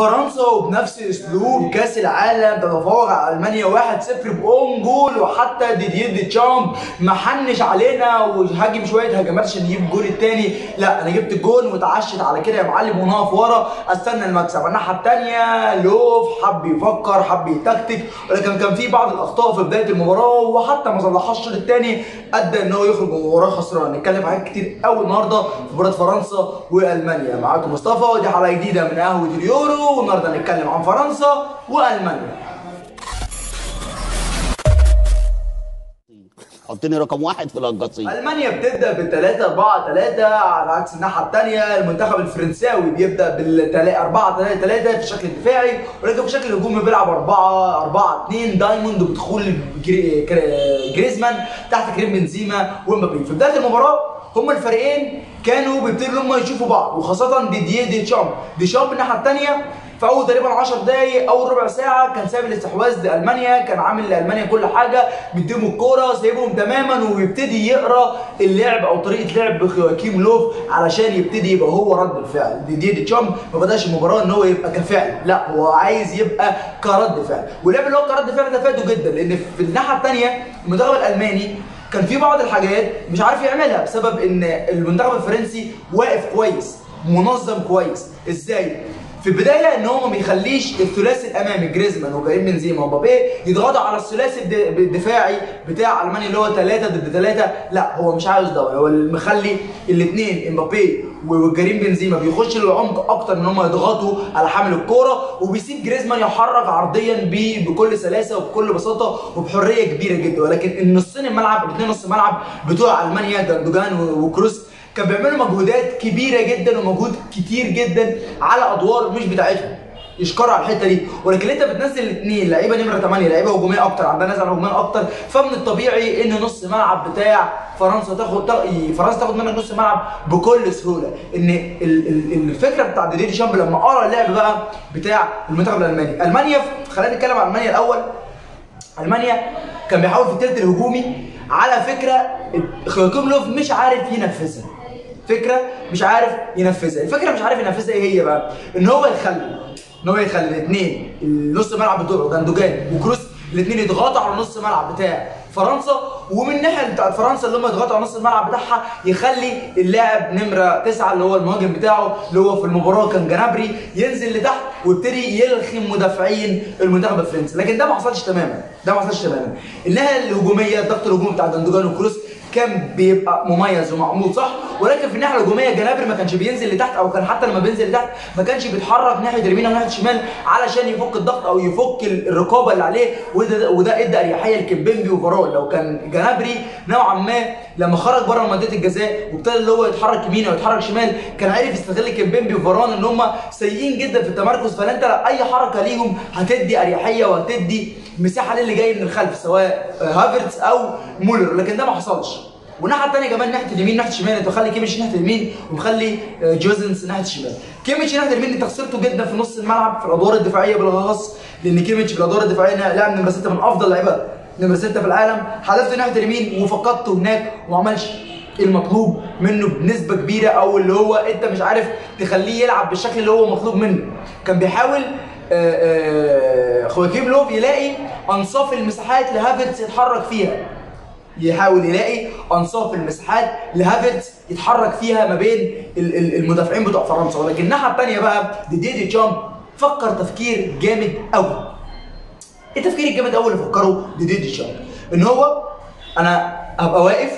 فرنسا وبنفس اسلوب كاس العالم تتفوق على المانيا 1-0 باون جول وحتى ديدييه ديتشامب ما حنش علينا وهاجم شويه هجمات عشان يجيب الجول الثاني لا انا جبت الجول وتعشت على كده يا معلم ونقف ورا استنى المكسب الناحيه الثانيه لوف حب يفكر حب يتكتك ولكن كان في بعض الاخطاء في بدايه المباراه وحتى ما صلحهاش الشوط الثاني ادى ان هو يخرج من المباراه خسران نتكلم في حاجات كتير قوي النهارده في مباراه فرنسا والمانيا معاكم مصطفى ودي حلقه جديده من قهوه اليورو والنهارده هنتكلم عن فرنسا والمانيا حطني رقم واحد في القصيم المانيا بتبدا بال 3 4 3 على عكس الناحيه الثانيه المنتخب الفرنساوي بيبدا بال 4 3 3 في الشكل الدفاعي ولكن في الشكل الهجومي بيلعب 4 4 2 دايموند وبدخول جري- كري- جريزمان تحت كريم بنزيما ومبابي في بدايه المباراه هما الفريقين كانوا بيبتدوا ان هم يشوفوا بعض وخاصه ديدييه ديشامب ديشامب الناحيه الثانيه في اول تقريبا 10 دقايق اول ربع ساعه كان سايب الاستحواذ لالمانيا كان عامل لالمانيا كل حاجه مديهم الكوره سايبهم تماما ويبتدي يقرا اللعب او طريقه لعب خواكيم لوف علشان يبتدي يبقى هو رد الفعل ديديه ديتشامب ما بداش المباراه ان هو يبقى كفعل لا هو عايز يبقى كرد فعل واللعب اللي هو كرد فعل ده فاده جدا لان في الناحيه الثانيه المنتخب الالماني كان في بعض الحاجات مش عارف يعملها بسبب ان المنتخب الفرنسي واقف كويس منظم كويس ازاي في البدايه ان هو ما بيخليش الثلاثي الامامي جريزمان وكريم بنزيما ومبابي يضغطوا على الثلاثي الد- الدفاعي بتاع المانيا اللي هو 3 ضد 3 لا هو مش عاوز ده هو اللي مخلي الاثنين امبابي وكريم بنزيما بيخش للعمق اكتر ان هم يضغطوا على حامل الكوره وبيسيب جريزمان يحرك عرضيا ب- بكل سلاسه وبكل بساطه وبحريه كبيره جدا ولكن النصين الملعب الاثنين نص الملعب بتوع المانيا جاندوجان و- وكروس كان بيعملوا مجهودات كبيره جدا ومجهود كتير جدا على ادوار مش بتاعتهم يشكروا على الحته دي ولكن انت بتنزل اثنين لعيبه نمره 8 لعيبه هجوميه اكتر عندها ناس هجوميه اكتر فمن الطبيعي ان نص ملعب بتاع فرنسا تاخد تاخد- فرنسا تاخد منك نص ملعب بكل سهوله ان ال- ال- الفكره بتاع ديدي ديشامب لما قرا اللعب بقى بتاع المنتخب الالماني المانيا خلينا نتكلم عن المانيا الاول المانيا كان بيحاول في الثلث الهجومي على فكره خواكيم لوف مش عارف ينفذها فكره مش عارف ينفذها الفكره مش عارف ينفذها ايه هي بقى ان هو يخلي ان هو يخلي الاثنين النص ملعب بتوعه جاندوجان وكروس الاثنين يضغطوا على نص الملعب بتاع فرنسا ومن الناحيه بتاعت فرنسا اللي هم يضغطوا على نص الملعب بتاعها يخلي اللاعب نمره تسعه اللي هو المهاجم بتاعه اللي هو في المباراه كان جنابري ينزل لتحت ويبتدي يلخم مدافعين المنتخب الفرنسي لكن ده ما حصلش تماما ده ما حصلش تماما الناحيه الهجوميه الضغط الهجومي بتاع جاندوجان وكروس كان بيبقى مميز ومعمول صح ولكن في الناحيه الهجوميه جنابري ما كانش بينزل لتحت او كان حتى لما بينزل لتحت ما كانش بيتحرك ناحيه اليمين او ناحيه الشمال علشان يفك الضغط او يفك ال- الرقابه اللي عليه وده وده ادى اريحيه لكيمبيمبي وفاران لو كان جنابري نوعا ما لما خرج بره منطقه الجزاء وابتدى اللي هو يتحرك يمين او يتحرك شمال كان عارف يستغل كيمبيمبي وفاران ان هم سيئين جدا في التمركز فانت اي حركه ليهم هتدي اريحيه وهتدي مساحه للي جاي من الخلف سواء هافرتس او مولر لكن ده ما حصلش والناحيه الثانيه كمان ناحيه اليمين ناحيه الشمال انت مخلي كيميتش ناحيه اليمين ومخلي آه، جوزنس ناحيه الشمال كيميتش ناحيه اليمين انت خسرته جدا في نص الملعب في الادوار الدفاعيه بالاخص لان كيميتش في الادوار الدفاعيه لاعب نمره 6 من افضل لعيبه نمره 6 في العالم حذفته ناحيه اليمين وفقدته هناك وما عملش المطلوب منه بنسبه كبيره او اللي هو انت مش عارف تخليه يلعب بالشكل اللي هو مطلوب منه كان بيحاول آه، آه، خواكيم لوف يلاقي انصاف المساحات لهافرتس يتحرك فيها يحاول يلاقي انصاف المساحات لهافرتس يتحرك فيها ما بين ال- ال- المدافعين بتوع فرنسا ولكن الناحيه الثانيه بقى ديدي ديشامب فكر تفكير جامد قوي ايه التفكير الجامد قوي اللي فكره ديدي ديشامب ان هو انا هبقى واقف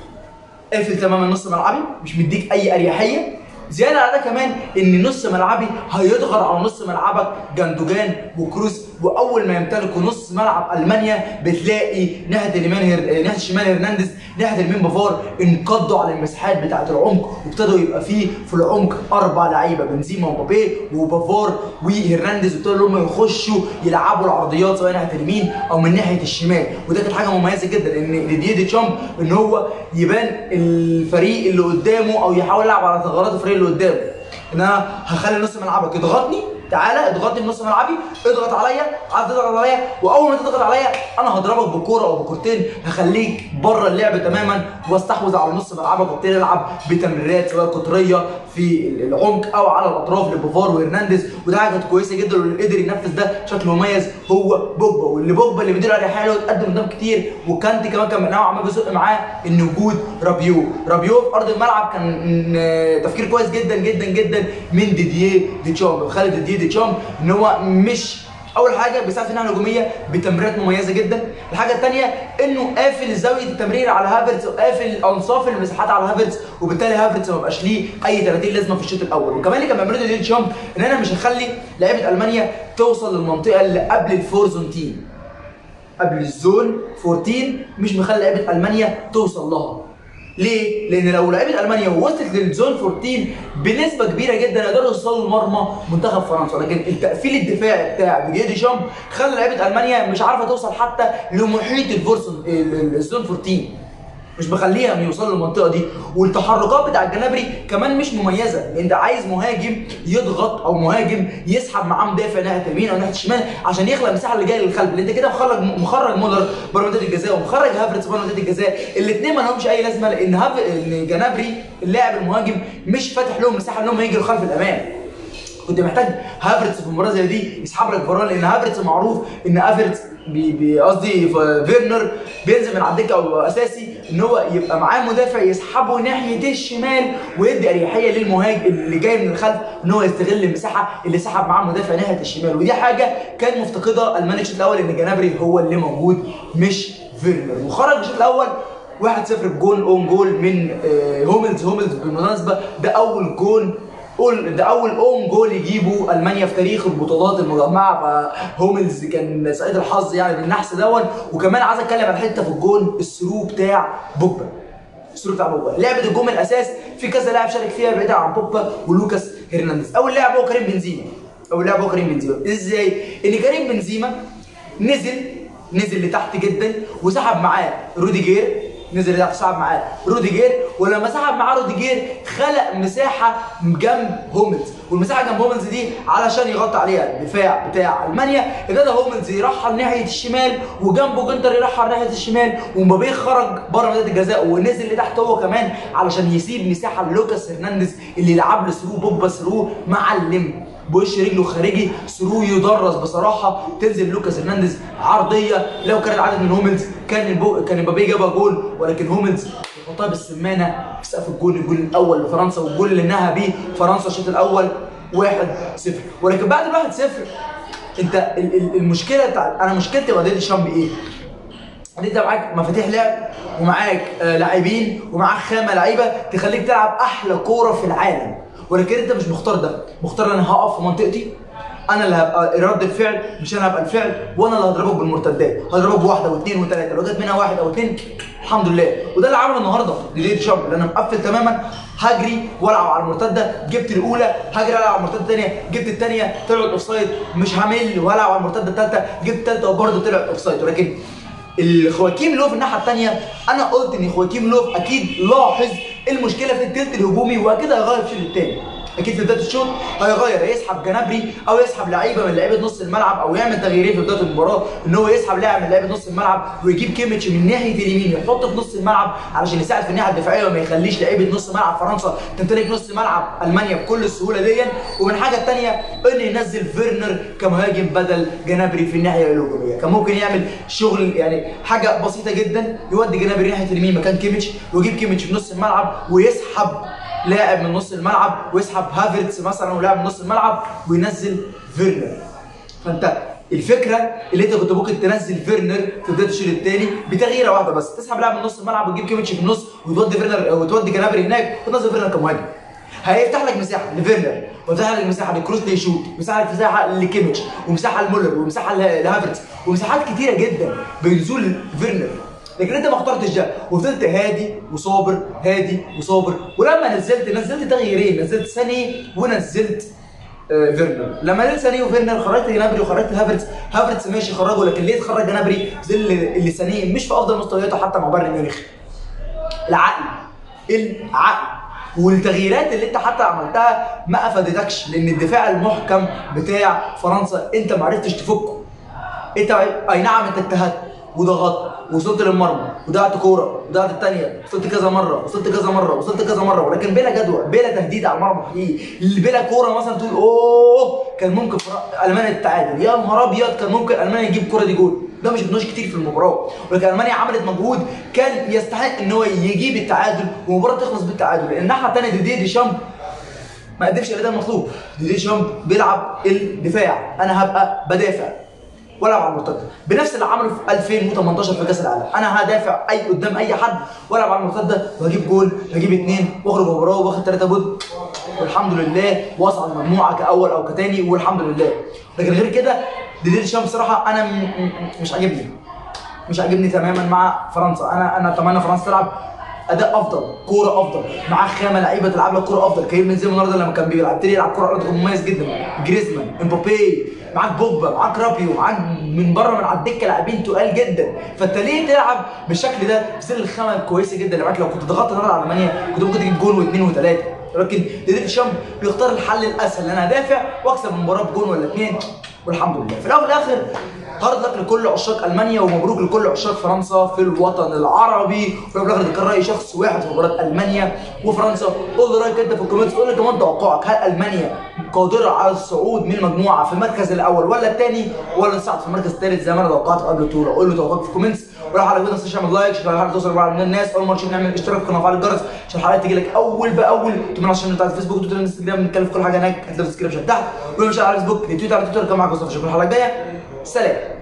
قافل تماما نص ملعبي مش مديك اي اريحيه زياده على ده كمان ان نص ملعبي هيضغط على نص ملعبك جاندوجان وكروس واول ما يمتلكوا نص ملعب المانيا بتلاقي ناحيه اليمين هير... ناحيه الشمال هرنانديز ناحيه اليمين بافار انقضوا على المساحات بتاعه العمق وابتدوا يبقى فيه في العمق اربع لعيبه بنزيما ومبابي وبافار وهرنانديز وابتدوا ان هم يخشوا يلعبوا العرضيات سواء ناحيه اليمين او من ناحيه الشمال وده كانت حاجه مميزه جدا ان ديديه ديشامب ان هو يبان الفريق اللي قدامه او يحاول يلعب على ثغرات الفريق اللي قدامه ان انا هخلي نص ملعبك يضغطني تعالى اضغطني بنص ملعبي اضغط عليا عايز تضغط عليا واول ما تضغط عليا انا هضربك بكوره او بكورتين هخليك بره اللعب تماما واستحوذ على نص ملعبك وابتدي العب بتمريرات سواء قطريه في العمق او على الاطراف لبوفار وهرنانديز وده حاجه كانت كويسه جدا واللي قدر ينفذ ده بشكل مميز هو بوجبا واللي بوجبا اللي بيدير عليه حاله اتقدم قدام كتير وكانتي كمان كان نوعا ما بيزق معاه ان وجود رابيو رابيو في ارض الملعب كان م- تفكير كويس جدا جدا جدا من ديدييه ديتشامب خالد ديدييه ديتشامب ان هو مش اول حاجه بيساعد في الناحيه الهجوميه بتمريرات مميزه جدا الحاجه الثانيه انه قافل زاويه التمرير على هافرتز وقافل انصاف المساحات على هافرتز وبالتالي هافرتز ما بقاش ليه اي 30 لازمه في الشوط الاول وكمان اللي كان بيعمله دي ديتشامب ان انا مش هخلي لعيبه المانيا توصل للمنطقه اللي قبل الفورزون تيم قبل الزون 14 مش مخلي لعيبه المانيا توصل لها ليه؟ لان لو لعيبه المانيا وصلت للزون 14 بنسبه كبيره جدا يقدروا يوصلوا لمرمى منتخب فرنسا لكن التقفيل الدفاعي بتاع ديديه ديشامب خلى لعيبه المانيا مش عارفه توصل حتى لمحيط الفورسون الزون 14 مش مخليها من يوصلوا للمنطقه دي والتحركات بتاع الجنابري كمان مش مميزه لان انت عايز مهاجم يضغط او مهاجم يسحب معاه مدافع ناحيه اليمين او ناحيه الشمال عشان يخلق المساحه اللي جايه للخلف لان انت كده مخرج مخرج مولر بره منطقه الجزاء ومخرج هافرتس بره منطقه الجزاء الاثنين ما لهمش اي لازمه لان هاف ان جنابري اللاعب المهاجم مش فاتح لهم مساحه ان هم يجروا خلف الامام كنت محتاج هافرتس في المباراه زي دي يسحب لك فران لان هافرتس معروف ان هافرتس بي- بي- قصدي ف- فيرنر بينزل من على الدكه او اساسي ان هو يبقى معاه مدافع يسحبه ناحيه الشمال ويدي اريحيه للمهاجم اللي جاي من الخلف ان هو يستغل المساحه اللي سحب معاه المدافع ناحيه الشمال ودي حاجه كان مفتقدها المانيا الشوط الاول ان جنابري هو اللي موجود مش فيرنر وخرج الشوط الاول 1-0 بجون اون جول من آه، هوملز هوملز بالمناسبه ده اول جون قول ده اول اون جول يجيبه المانيا في تاريخ البطولات المجمعه فهوملز كان سعيد الحظ يعني بالنحس دون وكمان عايز اتكلم على حته في الجون الثرو بتاع بوجبا الثرو بتاع بوجبا لعبه الجون الاساس في كذا لاعب شارك فيها بعيدا عن بوجبا ولوكاس هرنانديز اول لاعب هو كريم بنزيما اول لاعب هو كريم بنزيما ازاي ان كريم بنزيما نزل نزل لتحت جدا وسحب معاه روديجير نزل لتحت سحب معاه روديجير ولما سحب معاه روديجير خلق مساحه جنب هوملز والمساحه جنب هوملز دي علشان يغطي عليها الدفاع بتاع المانيا ابتدى هوملز يرحل ناحيه الشمال وجنبه جنتر يرحل ناحيه الشمال ومبابي خرج بره منطقه الجزاء ونزل لتحت هو كمان علشان يسيب مساحه لوكاس هرنانديز اللي يلعب له ثرو بوجبا ثرو معلم بوش رجله خارجي ثرو يدرس بصراحه تنزل لوكاس هرنانديز عرضيه لو كانت عدد من هوملز كان البو... كان مبابي جابها جول ولكن هوملز يحطها بالسمانه في سقف الجول الجول الاول لفرنسا والجول اللي نهى بيه فرنسا الشوط الاول 1-0 ولكن بعد ال 1-0 انت ال- ال- المشكله بتاع انا مشكلتي مع ديدي شامب ايه؟ ان انت معاك مفاتيح لعب ومعاك آه لاعبين ومعاك خامه لعيبه تخليك تلعب احلى كوره في العالم ولكن انت مش مختار ده مختار انا هقف في منطقتي انا اللي هبقى رد الفعل مش انا هبقى الفعل وانا اللي هضربك بالمرتدات هضربك بواحده واثنين وثلاثه لو جت منها واحد او اثنين الحمد لله وده اللي عمله النهارده ديدي شامب اللي انا مقفل تماما هجري والعب على المرتده جبت الاولى هجري العب على المرتده الثانيه جبت الثانيه طلعت اوفسايد مش همل والعب على المرتده الثالثه جبت الثالثه وبرده طلعت اوفسايد ولكن الخواكيم لوف الناحيه الثانيه انا قلت ان خواكيم لوف اكيد لاحظ المشكله في الثلث الهجومي واكيد هيغير في الشوط الثاني اكيد في بدايه الشوط هيغير يسحب جنابري او يسحب لعيبه من لعيبه نص الملعب او يعمل تغييرين في بدايه المباراه ان هو يسحب لاعب من لعيبه نص الملعب ويجيب كيميتش من ناحيه اليمين يحطه في نص الملعب علشان يساعد في الناحيه الدفاعيه وما يخليش لعيبه نص ملعب فرنسا تمتلك نص ملعب المانيا بكل السهوله دي ومن حاجه ثانيه ان ينزل فيرنر كمهاجم بدل جنابري في الناحيه الهجوميه كان ممكن يعمل شغل يعني حاجه بسيطه جدا يودي جنابري ناحيه اليمين مكان كيميتش ويجيب كيميتش في نص الملعب ويسحب لاعب من نص الملعب ويسحب هافرتس مثلا ولاعب من نص الملعب وينزل فيرنر فانت الفكره اللي انت كنت ممكن تنزل فيرنر في بدايه الشوط الثاني بتغييره واحده بس تسحب لاعب من نص الملعب وتجيب كيميتش في النص وتودي فيرنر وتودي جنابري هناك وتنزل فيرنر كمهاجم هيفتح لك مساحه لفيرنر ويفتح لك مساحه لكروس يشوت مساحه لك مساحه لكيميتش ومساحه لمولر ومساحه ل- لهافرتس ومساحات كتيره جدا بنزول فيرنر لكن انت ما اخترتش ده وفضلت هادي وصابر هادي وصابر ولما نزلت نزلت تغييرين نزلت ساني ونزلت آه، فيرنر لما نزلت ساني وفيرنر خرجت جنابري وخرجت هافرتس هافرتس ماشي خرجه لكن ليه تخرج جنابري في ظل اللي ساني مش في افضل مستوياته حتى مع بايرن ميونخ العقل العقل والتغييرات اللي انت حتى عملتها ما افادتكش لان الدفاع المحكم بتاع فرنسا انت ما عرفتش تفكه انت اي نعم انت اجتهدت وضغطت وصلت للمرمى وضيعت كوره وضيعت الثانيه وصلت كذا مره وصلت كذا مره وصلت كذا مره ولكن بلا جدوى بلا تهديد على المرمى حقيقي اللي بلا كوره مثلا تقول اوه كان ممكن فر- المانيا تتعادل يا نهار ابيض كان ممكن المانيا يجيب الكوره دي جول ده مش شفناش كتير في المباراه ولكن المانيا عملت مجهود كان يستحق ان هو يجيب التعادل والمباراه تخلص بالتعادل لان الناحيه الثانيه ديديه ديشامب ما قدمش الاداء المطلوب ديدي شامب بيلعب الدفاع انا هبقى بدافع والعب على المرتده بنفس اللي عمله في 2018 في كاس العالم انا هدافع اي قدام اي حد والعب على المرتده وهجيب جول هجيب اثنين واخرج مباراه واخد ثلاثه بود والحمد لله واصعد المجموعه كاول او كثاني والحمد لله لكن غير كده ديدي شامب بصراحه انا م- م- مش عاجبني مش عاجبني تماما مع فرنسا انا انا اتمنى فرنسا تلعب اداء افضل كوره افضل معاه خامه لعيبه تلعب لك كوره افضل كريم بنزيما النهارده لما كان بيلعب ابتدي يلعب كوره ارض مميز جدا جريزمان امبابي معاك بوجبا معاك رابيو معاك من بره من على الدكه لاعبين تقال جدا فانت ليه تلعب بالشكل ده في ظل الخامه الكويسه جدا اللي معاك لو كنت ضغطت النهارده على المانيا كنت ممكن تجيب جول واثنين وثلاثه ولكن ديدي شامب بيختار الحل الاسهل ان انا ادافع واكسب المباراه بجول ولا اثنين والحمد لله في الاول والاخر هارد لك لكل عشاق المانيا ومبروك لكل عشاق فرنسا في الوطن العربي وفي الاخر ده كان راي شخص واحد في مباراه المانيا وفرنسا قول لي رايك انت في الكومنتس قول لي كمان توقعك هل المانيا قادره على الصعود من المجموعه في المركز الاول ولا الثاني ولا تصعد في المركز الثالث زي ما انا توقعت قبل البطوله قول لي توقعك في الكومنتس ولو حلقه جدا تنساش تعمل لايك عشان الحلقه توصل لبعض من الناس اول مره تشوف نعمل اشتراك في القناه وفعل الجرس عشان الحلقه تيجي لك اول باول تمام عشان بتاع الفيسبوك وتويتر والانستجرام بنتكلم في كل حاجه هناك هتلاقي في الديسكربشن تحت ولو مش على الفيسبوك تويتر على تويتر كمان معاك مصطفى اشوفكم الحلقه الجايه سلام